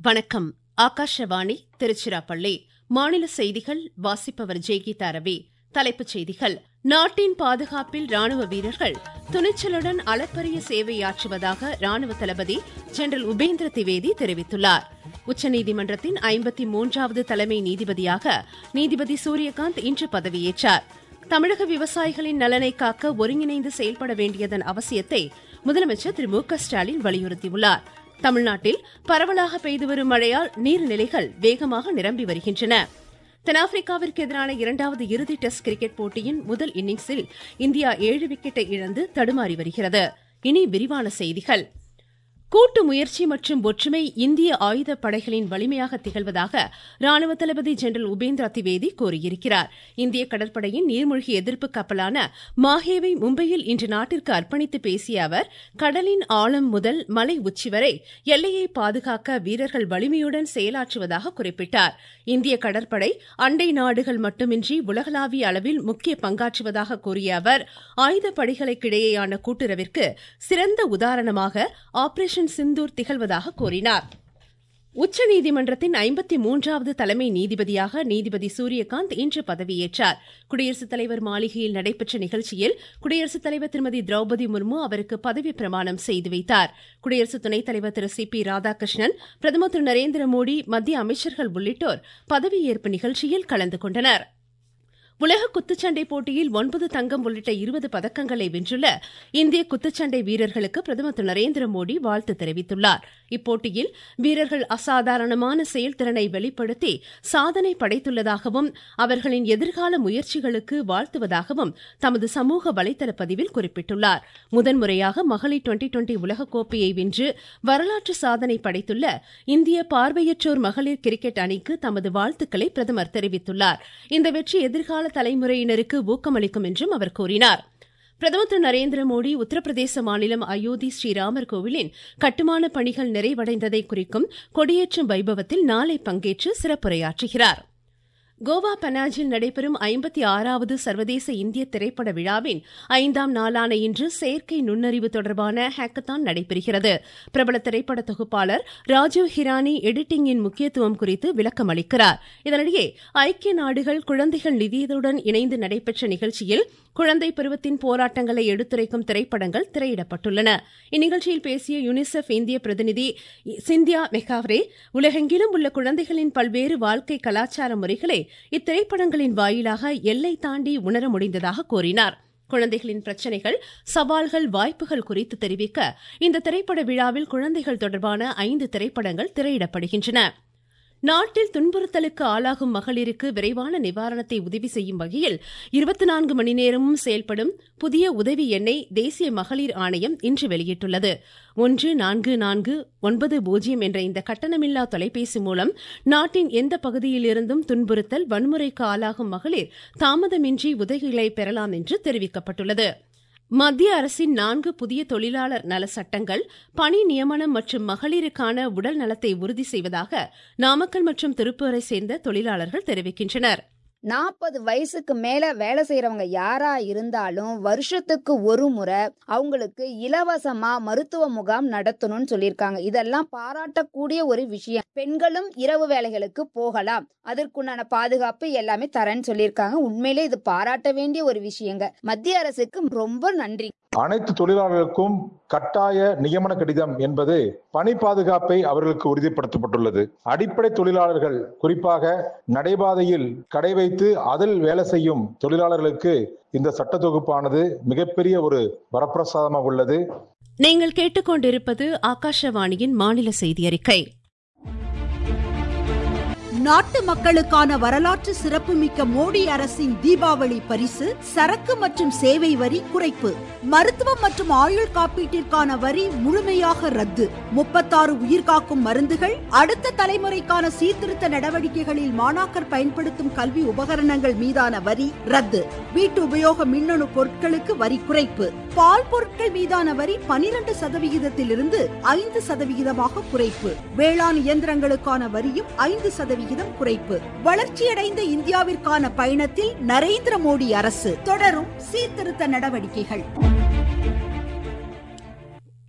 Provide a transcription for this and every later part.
வணக்கம் ஆகாஷவாணி திருச்சிராப்பள்ளி மாநில செய்திகள் வாசிப்பவர் ஜெய்கீதா ரவி தலைப்புச் செய்திகள் நாட்டின் பாதுகாப்பில் ராணுவ வீரர்கள் துணிச்சலுடன் அளப்பரிய சேவையாற்றுவதாக ராணுவ தளபதி ஜெனரல் உபேந்திர திவேதி தெரிவித்துள்ளார் உச்சநீதிமன்றத்தின் ஐம்பத்தி மூன்றாவது தலைமை நீதிபதியாக நீதிபதி சூரியகாந்த் இன்று பதவியேற்றார் தமிழக விவசாயிகளின் நலனை காக்க ஒருங்கிணைந்து செயல்பட வேண்டியதன் அவசியத்தை முதலமைச்சர் திரு மு க ஸ்டாலின் வலியுறுத்தியுள்ளார் தமிழ்நாட்டில் பரவலாக பெய்து வரும் மழையால் நீர்நிலைகள் வேகமாக நிரம்பி வருகின்றன தென்னாப்பிரிக்காவிற்கு எதிரான இரண்டாவது இறுதி டெஸ்ட் கிரிக்கெட் போட்டியின் முதல் இன்னிங்ஸில் இந்தியா ஏழு விக்கெட்டை இழந்து தடுமாறி வருகிறது இனி விரிவான செய்திகள் கூட்டு முயற்சி மற்றும் ஒற்றுமை இந்திய ஆயுத படைகளின் வலிமையாக திகழ்வதாக ராணுவ தளபதி ஜெனரல் உபேந்திரா திவேதி கூறியிருக்கிறார் இந்திய கடற்படையின் நீர்மூழ்கி எதிர்ப்பு கப்பலான மாஹேவை மும்பையில் இன்று நாட்டிற்கு அர்ப்பணித்து பேசிய அவர் கடலின் ஆழம் முதல் மலை உச்சி வரை எல்லையை பாதுகாக்க வீரர்கள் வலிமையுடன் செயலாற்றுவதாக குறிப்பிட்டார் இந்திய கடற்படை அண்டை நாடுகள் மட்டுமின்றி உலகளாவிய அளவில் முக்கிய பங்காற்றுவதாக கூறிய அவர் ஆயுத படைகளுக்கிடையேயான கூட்டுறவிற்கு சிறந்த உதாரணமாக ஆபரேஷன் சிந்தூர் திகழ்வதாக கூறினார் உச்சநீதிமன்றத்தின் ஐம்பத்தி மூன்றாவது தலைமை நீதிபதியாக நீதிபதி சூரியகாந்த் இன்று பதவியேற்றார் குடியரசுத் தலைவர் மாளிகையில் நடைபெற்ற நிகழ்ச்சியில் குடியரசுத் தலைவர் திருமதி திரௌபதி முர்மு அவருக்கு பதவி பிரமாணம் செய்து வைத்தார் குடியரசு துணைத் தலைவர் திரு சி பி ராதாகிருஷ்ணன் பிரதமர் திரு நரேந்திர மோடி மத்திய அமைச்சர்கள் உள்ளிட்டோர் பதவியேற்பு நிகழ்ச்சியில் கலந்து கொண்டனர் உலக குத்துச்சண்டை போட்டியில் ஒன்பது தங்கம் உள்ளிட்ட இருபது பதக்கங்களை வென்றுள்ள இந்திய குத்துச்சண்டை வீரர்களுக்கு பிரதமர் திரு நரேந்திர மோடி வாழ்த்து தெரிவித்துள்ளார் இப்போட்டியில் வீரர்கள் அசாதாரணமான செயல்திறனை வெளிப்படுத்தி சாதனை படைத்துள்ளதாகவும் அவர்களின் எதிர்கால முயற்சிகளுக்கு வாழ்த்துவதாகவும் தமது சமூக வலைதள பதிவில் குறிப்பிட்டுள்ளார் முதன்முறையாக மகளிர் டுவெண்டி டுவெண்டி உலகக்கோப்பையை வென்று வரலாற்று சாதனை படைத்துள்ள இந்திய பார்வையற்றோர் மகளிர் கிரிக்கெட் அணிக்கு தமது வாழ்த்துக்களை பிரதமர் தெரிவித்துள்ளார் இந்த வெற்றி எதிர்கால தலைமுறையினருக்கு ஊக்கமளிக்கும் என்றும் அவர் கூறினார் பிரதமர் திரு நரேந்திர மோடி உத்தரப்பிரதேச மாநிலம் அயோத்தி ஸ்ரீராமர் கோவிலின் கட்டுமான பணிகள் நிறைவடைந்ததை குறிக்கும் கொடியேற்றும் வைபவத்தில் நாளை பங்கேற்று சிறப்புரையாற்றுகிறார் கோவா பனாஜில் நடைபெறும் ஐம்பத்தி ஆறாவது சர்வதேச இந்திய திரைப்பட விழாவின் ஐந்தாம் நாளான இன்று செயற்கை நுண்ணறிவு தொடர்பான ஹேக்கத்தான் நடைபெறுகிறது பிரபல திரைப்பட தொகுப்பாளர் ராஜீவ் ஹிரானி எடிட்டிங்கின் முக்கியத்துவம் குறித்து விளக்கம் அளிக்கிறார் இதனிடையே ஐக்கிய நாடுகள் குழந்தைகள் நிதியத்துடன் இணைந்து நடைபெற்ற நிகழ்ச்சியில் குழந்தை பருவத்தின் போராட்டங்களை எடுத்துரைக்கும் திரைப்படங்கள் திரையிடப்பட்டுள்ளன இந்நிகழ்ச்சியில் பேசிய யுனிசெஃப் இந்திய பிரதிநிதி சிந்தியா மெகாவ்ரே உலகெங்கிலும் உள்ள குழந்தைகளின் பல்வேறு வாழ்க்கை கலாச்சார முறைகளை இத்திரைப்படங்களின் வாயிலாக எல்லை தாண்டி உணர முடிந்ததாக கூறினார் குழந்தைகளின் பிரச்சனைகள் சவால்கள் வாய்ப்புகள் குறித்து தெரிவிக்க இந்த திரைப்பட விழாவில் குழந்தைகள் தொடர்பான ஐந்து திரைப்படங்கள் திரையிடப்படுகின்றன நாட்டில் துன்புறுத்தலுக்கு ஆளாகும் மகளிருக்கு விரைவான நிவாரணத்தை உதவி செய்யும் வகையில் இருபத்தி நான்கு மணி நேரமும் செயல்படும் புதிய உதவி எண்ணை தேசிய மகளிர் ஆணையம் இன்று வெளியிட்டுள்ளது ஒன்று நான்கு நான்கு ஒன்பது பூஜ்ஜியம் என்ற இந்த கட்டணமில்லா தொலைபேசி மூலம் நாட்டின் எந்த பகுதியிலிருந்தும் துன்புறுத்தல் வன்முறைக்கு ஆளாகும் மகளிர் தாமதமின்றி உதவிகளை பெறலாம் என்று தெரிவிக்கப்பட்டுள்ளது மத்திய அரசின் நான்கு புதிய தொழிலாளர் நல சட்டங்கள் பணி நியமனம் மற்றும் மகளிருக்கான உடல் நலத்தை உறுதி செய்வதாக நாமக்கல் மற்றும் திருப்பூரை சேர்ந்த தொழிலாளர்கள் தெரிவிக்கின்றனர் நாற்பது வயசுக்கு மேல வேலை செய்யறவங்க யாரா இருந்தாலும் வருஷத்துக்கு ஒரு முறை அவங்களுக்கு இலவசமா மருத்துவ முகாம் நடத்தணும்னு சொல்லியிருக்காங்க இதெல்லாம் பாராட்டக்கூடிய ஒரு விஷயம் பெண்களும் இரவு வேலைகளுக்கு போகலாம் அதற்குண்டான பாதுகாப்பு எல்லாமே தரேன்னு சொல்லியிருக்காங்க உண்மையிலே இது பாராட்ட வேண்டிய ஒரு விஷயங்க மத்திய அரசுக்கு ரொம்ப நன்றி அனைத்து தொழிலாளர்களுக்கும் கட்டாய நியமன கடிதம் என்பது பணி பாதுகாப்பை அவர்களுக்கு உறுதிப்படுத்தப்பட்டுள்ளது அடிப்படை தொழிலாளர்கள் குறிப்பாக நடைபாதையில் கடை வைத்து அதில் வேலை செய்யும் தொழிலாளர்களுக்கு இந்த சட்ட தொகுப்பானது மிகப்பெரிய ஒரு வரப்பிரசாதமாக உள்ளது நீங்கள் கேட்டுக்கொண்டிருப்பது ஆகாஷவாணியின் மாநில செய்தி அறிக்கை நாட்டு மக்களுக்கான வரலாற்று சிறப்புமிக்க மோடி அரசின் தீபாவளி பரிசு சரக்கு மற்றும் சேவை வரி குறைப்பு மருத்துவம் மற்றும் ஆயுள் காப்பீட்டிற்கான வரி முழுமையாக ரத்து முப்பத்தாறு உயிர்காக்கும் மருந்துகள் அடுத்த தலைமுறைக்கான சீர்திருத்த நடவடிக்கைகளில் மாணாக்கர் பயன்படுத்தும் கல்வி உபகரணங்கள் மீதான வரி ரத்து வீட்டு உபயோக மின்னணு பொருட்களுக்கு வரி குறைப்பு பால் பொருட்கள் மீதான வரி பனிரெண்டு சதவிகிதத்திலிருந்து ஐந்து சதவிகிதமாக குறைப்பு வேளாண் இயந்திரங்களுக்கான வரியும் ஐந்து சதவிகிதம் குறைப்பு வளர்ச்சியடைந்த இந்தியாவிற்கான பயணத்தில் நரேந்திர மோடி அரசு தொடரும் சீர்திருத்த நடவடிக்கைகள்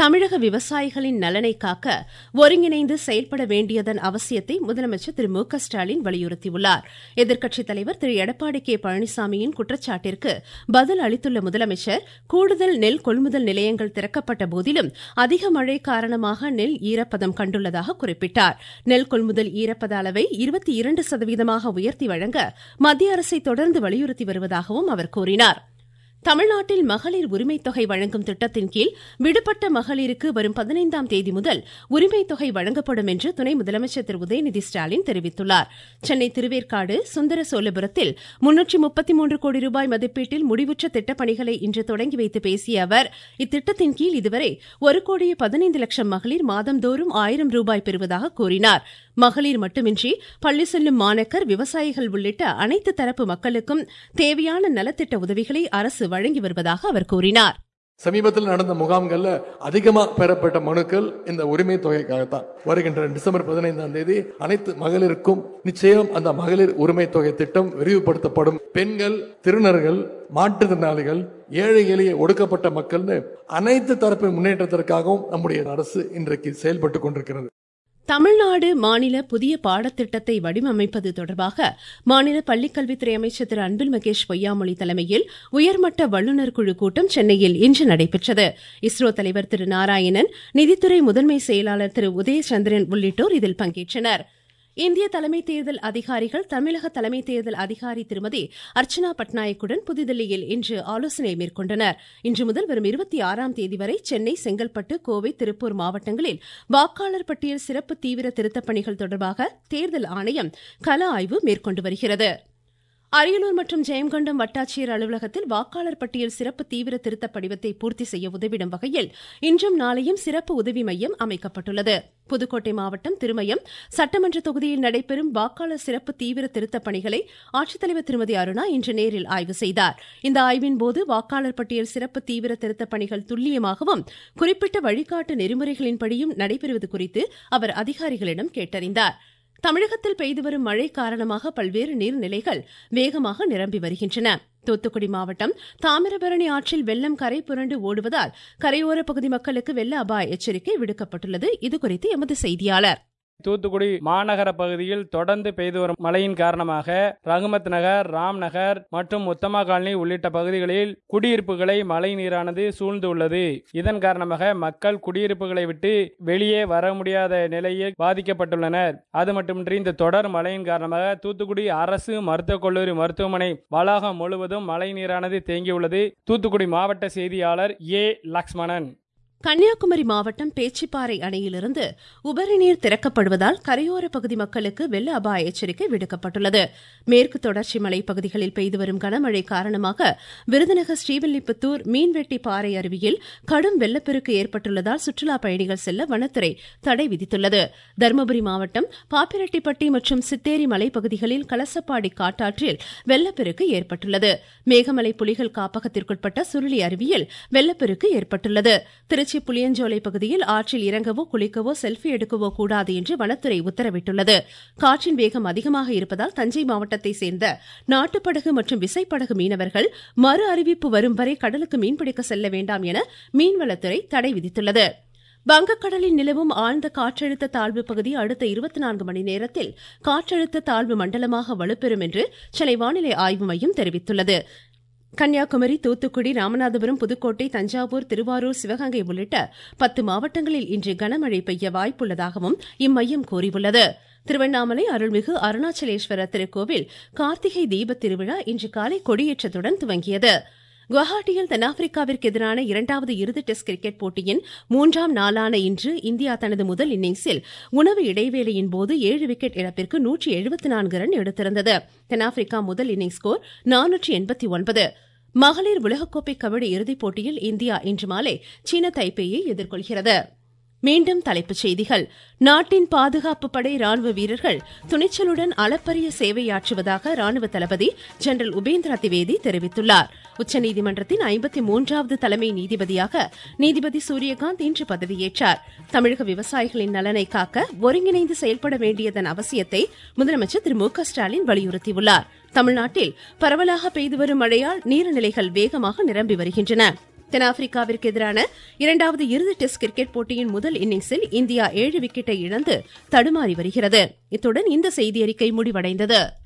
தமிழக விவசாயிகளின் நலனை காக்க ஒருங்கிணைந்து செயல்பட வேண்டியதன் அவசியத்தை முதலமைச்சர் திரு மு க ஸ்டாலின் வலியுறுத்தியுள்ளார் எதிர்க்கட்சித் தலைவர் திரு எடப்பாடி கே பழனிசாமியின் குற்றச்சாட்டிற்கு பதில் அளித்துள்ள முதலமைச்சர் கூடுதல் நெல் கொள்முதல் நிலையங்கள் திறக்கப்பட்ட போதிலும் அதிக மழை காரணமாக நெல் ஈரப்பதம் கண்டுள்ளதாக குறிப்பிட்டார் நெல் கொள்முதல் ஈரப்பத அளவை இருபத்தி இரண்டு சதவீதமாக உயர்த்தி வழங்க மத்திய அரசை தொடர்ந்து வலியுறுத்தி வருவதாகவும் அவர் கூறினார் தமிழ்நாட்டில் மகளிர் உரிமைத் தொகை வழங்கும் திட்டத்தின் கீழ் விடுபட்ட மகளிருக்கு வரும் பதினைந்தாம் தேதி முதல் உரிமைத் தொகை வழங்கப்படும் என்று துணை முதலமைச்சர் திரு உதயநிதி ஸ்டாலின் தெரிவித்துள்ளார் சென்னை திருவேற்காடு சுந்தர சோழபுரத்தில் முன்னூற்றி முப்பத்தி மூன்று கோடி ரூபாய் மதிப்பீட்டில் முடிவுற்ற திட்டப்பணிகளை இன்று தொடங்கி வைத்து பேசிய அவர் இத்திட்டத்தின் கீழ் இதுவரை ஒரு கோடியே பதினைந்து லட்சம் மகளிர் மாதந்தோறும் ஆயிரம் ரூபாய் பெறுவதாக கூறினார் மகளிர் மட்டுமின்றி பள்ளி செல்லும் மாணக்கர் விவசாயிகள் உள்ளிட்ட அனைத்து தரப்பு மக்களுக்கும் தேவையான நலத்திட்ட உதவிகளை அரசு வழங்கி வருவதாக அவர் கூறினார் சமீபத்தில் நடந்த முகாம்கள்ல அதிகமா பெறப்பட்ட மனுக்கள் இந்த உரிமை தொகைக்காகத்தான் வருகின்ற டிசம்பர் பதினைந்தாம் தேதி அனைத்து மகளிருக்கும் நிச்சயம் அந்த மகளிர் உரிமை தொகை திட்டம் விரிவுபடுத்தப்படும் பெண்கள் திருநர்கள் மாற்றுத்திறனாளிகள் ஏழை எளிய ஒடுக்கப்பட்ட மக்கள்னு அனைத்து தரப்பு முன்னேற்றத்திற்காகவும் நம்முடைய அரசு இன்றைக்கு செயல்பட்டு கொண்டிருக்கிறது தமிழ்நாடு மாநில புதிய பாடத்திட்டத்தை வடிவமைப்பது தொடர்பாக மாநில பள்ளிக்கல்வித்துறை அமைச்சர் திரு அன்பில் மகேஷ் பொய்யாமொழி தலைமையில் உயர்மட்ட வல்லுநர் குழு கூட்டம் சென்னையில் இன்று நடைபெற்றது இஸ்ரோ தலைவர் திரு நாராயணன் நிதித்துறை முதன்மை செயலாளர் திரு உதயசந்திரன் உள்ளிட்டோர் இதில் பங்கேற்றனர் இந்திய தலைமை தேர்தல் அதிகாரிகள் தமிழக தலைமை தேர்தல் அதிகாரி திருமதி அர்ச்சனா பட்நாயக்குடன் புதுதில்லியில் இன்று ஆலோசனை மேற்கொண்டனர் இன்று முதல் வரும் இருபத்தி ஆறாம் தேதி வரை சென்னை செங்கல்பட்டு கோவை திருப்பூர் மாவட்டங்களில் வாக்காளர் பட்டியல் சிறப்பு தீவிர திருத்தப் பணிகள் தொடர்பாக தேர்தல் ஆணையம் கள ஆய்வு மேற்கொண்டு வருகிறது அரியலூர் மற்றும் ஜெயங்கொண்டம் வட்டாட்சியர் அலுவலகத்தில் வாக்காளர் பட்டியல் சிறப்பு தீவிர திருத்த படிவத்தை பூர்த்தி செய்ய உதவிடும் வகையில் இன்றும் நாளையும் சிறப்பு உதவி மையம் அமைக்கப்பட்டுள்ளது புதுக்கோட்டை மாவட்டம் திருமயம் சட்டமன்ற தொகுதியில் நடைபெறும் வாக்காளர் சிறப்பு தீவிர திருத்த பணிகளை ஆட்சித்தலைவர் திருமதி அருணா இன்று நேரில் ஆய்வு செய்தார் இந்த ஆய்வின் போது வாக்காளர் பட்டியல் சிறப்பு தீவிர திருத்த பணிகள் துல்லியமாகவும் குறிப்பிட்ட வழிகாட்டு நெறிமுறைகளின்படியும் நடைபெறுவது குறித்து அவர் அதிகாரிகளிடம் கேட்டறிந்தார் தமிழகத்தில் பெய்து வரும் மழை காரணமாக பல்வேறு நீர்நிலைகள் வேகமாக நிரம்பி வருகின்றன தூத்துக்குடி மாவட்டம் தாமிரபரணி ஆற்றில் வெள்ளம் கரை புரண்டு ஓடுவதால் கரையோர பகுதி மக்களுக்கு வெள்ள அபாய எச்சரிக்கை விடுக்கப்பட்டுள்ளது இதுகுறித்து எமது செய்தியாளர் தூத்துக்குடி மாநகர பகுதியில் தொடர்ந்து பெய்து வரும் மழையின் காரணமாக ரகுமத் நகர் ராம் நகர் மற்றும் உத்தமா காலனி உள்ளிட்ட பகுதிகளில் குடியிருப்புகளை மழை நீரானது சூழ்ந்துள்ளது இதன் காரணமாக மக்கள் குடியிருப்புகளை விட்டு வெளியே வர முடியாத நிலையில் பாதிக்கப்பட்டுள்ளனர் அது மட்டுமின்றி இந்த தொடர் மழையின் காரணமாக தூத்துக்குடி அரசு மருத்துவக் கல்லூரி மருத்துவமனை வளாகம் முழுவதும் மழை நீரானது தேங்கியுள்ளது தூத்துக்குடி மாவட்ட செய்தியாளர் ஏ லக்ஷ்மணன் கன்னியாகுமரி மாவட்டம் பேச்சிப்பாறை அணையிலிருந்து உபரி நீர் திறக்கப்படுவதால் கரையோர பகுதி மக்களுக்கு வெள்ள அபாய எச்சரிக்கை விடுக்கப்பட்டுள்ளது மேற்கு தொடர்ச்சி மலை பகுதிகளில் பெய்து வரும் கனமழை காரணமாக விருதுநகர் ஸ்ரீவில்லிபுத்தூர் மீன்வெட்டி பாறை அருவியில் கடும் வெள்ளப்பெருக்கு ஏற்பட்டுள்ளதால் சுற்றுலா பயணிகள் செல்ல வனத்துறை தடை விதித்துள்ளது தருமபுரி மாவட்டம் பாப்பிரெட்டிப்பட்டி மற்றும் சித்தேரி மலைப்பகுதிகளில் கலசப்பாடி காட்டாற்றில் வெள்ளப்பெருக்கு ஏற்பட்டுள்ளது மேகமலை புலிகள் காப்பகத்திற்குட்பட்ட சுருளி அருவியில் வெள்ளப்பெருக்கு ஏற்பட்டுள்ளது திருச்சி புளியஞ்சோலை பகுதியில் ஆற்றில் இறங்கவோ குளிக்கவோ செல்ஃபி எடுக்கவோ கூடாது என்று வனத்துறை உத்தரவிட்டுள்ளது காற்றின் வேகம் அதிகமாக இருப்பதால் தஞ்சை மாவட்டத்தை சேர்ந்த நாட்டுப்படகு மற்றும் விசைப்படகு மீனவர்கள் மறு அறிவிப்பு வரும் வரை கடலுக்கு மீன்பிடிக்க செல்ல வேண்டாம் என மீன்வளத்துறை தடை விதித்துள்ளது வங்கக்கடலில் நிலவும் ஆழ்ந்த காற்றழுத்த தாழ்வு பகுதி அடுத்த இருபத்தி நான்கு மணி நேரத்தில் காற்றழுத்த தாழ்வு மண்டலமாக வலுப்பெறும் என்று சென்னை வானிலை ஆய்வு மையம் தெரிவித்துள்ளது கன்னியாகுமரி தூத்துக்குடி ராமநாதபுரம் புதுக்கோட்டை தஞ்சாவூர் திருவாரூர் சிவகங்கை உள்ளிட்ட பத்து மாவட்டங்களில் இன்று கனமழை பெய்ய வாய்ப்புள்ளதாகவும் இம்மையம் கூறியுள்ளது திருவண்ணாமலை அருள்மிகு அருணாச்சலேஸ்வரர் திருக்கோவில் கார்த்திகை தீபத் திருவிழா இன்று காலை கொடியேற்றத்துடன் துவங்கியது குவஹாட்டியில் தென்னாப்பிரிக்காவிற்கு எதிரான இரண்டாவது இறுதி டெஸ்ட் கிரிக்கெட் போட்டியின் மூன்றாம் நாளான இன்று இந்தியா தனது முதல் இன்னிங்ஸில் உணவு இடைவேளையின் போது ஏழு விக்கெட் இழப்பிற்கு நூற்றி எழுபத்தி நான்கு ரன் எடுத்திருந்தது தென்னாப்பிரிக்கா முதல் இன்னிங்ஸ் ஸ்கோர் நானூற்றி எண்பத்தி ஒன்பது மகளிர் உலகக்கோப்பை கபடி இறுதிப் போட்டியில் இந்தியா இன்று மாலை சீன தைப்பேயை எதிர்கொள்கிறது மீண்டும் தலைப்புச் செய்திகள் நாட்டின் பாதுகாப்பு படை ராணுவ வீரர்கள் துணிச்சலுடன் அளப்பரிய சேவையாற்றுவதாக ராணுவ தளபதி ஜெனரல் உபேந்திரா திவேதி தெரிவித்துள்ளார் உச்சநீதிமன்றத்தின் ஐம்பத்தி மூன்றாவது தலைமை நீதிபதியாக நீதிபதி சூரியகாந்த் இன்று பதவியேற்றார் தமிழக விவசாயிகளின் நலனை காக்க ஒருங்கிணைந்து செயல்பட வேண்டியதன் அவசியத்தை முதலமைச்சர் திரு மு க ஸ்டாலின் வலியுறுத்தியுள்ளார் தமிழ்நாட்டில் பரவலாக பெய்து வரும் மழையால் நீர்நிலைகள் வேகமாக நிரம்பி வருகின்றன தென்னாப்பிரிக்காவிற்கு எதிரான இரண்டாவது இறுதி டெஸ்ட் கிரிக்கெட் போட்டியின் முதல் இன்னிங்ஸில் இந்தியா ஏழு விக்கெட்டை இழந்து தடுமாறி வருகிறது இத்துடன் இந்த செய்தியறிக்கை முடிவடைந்தது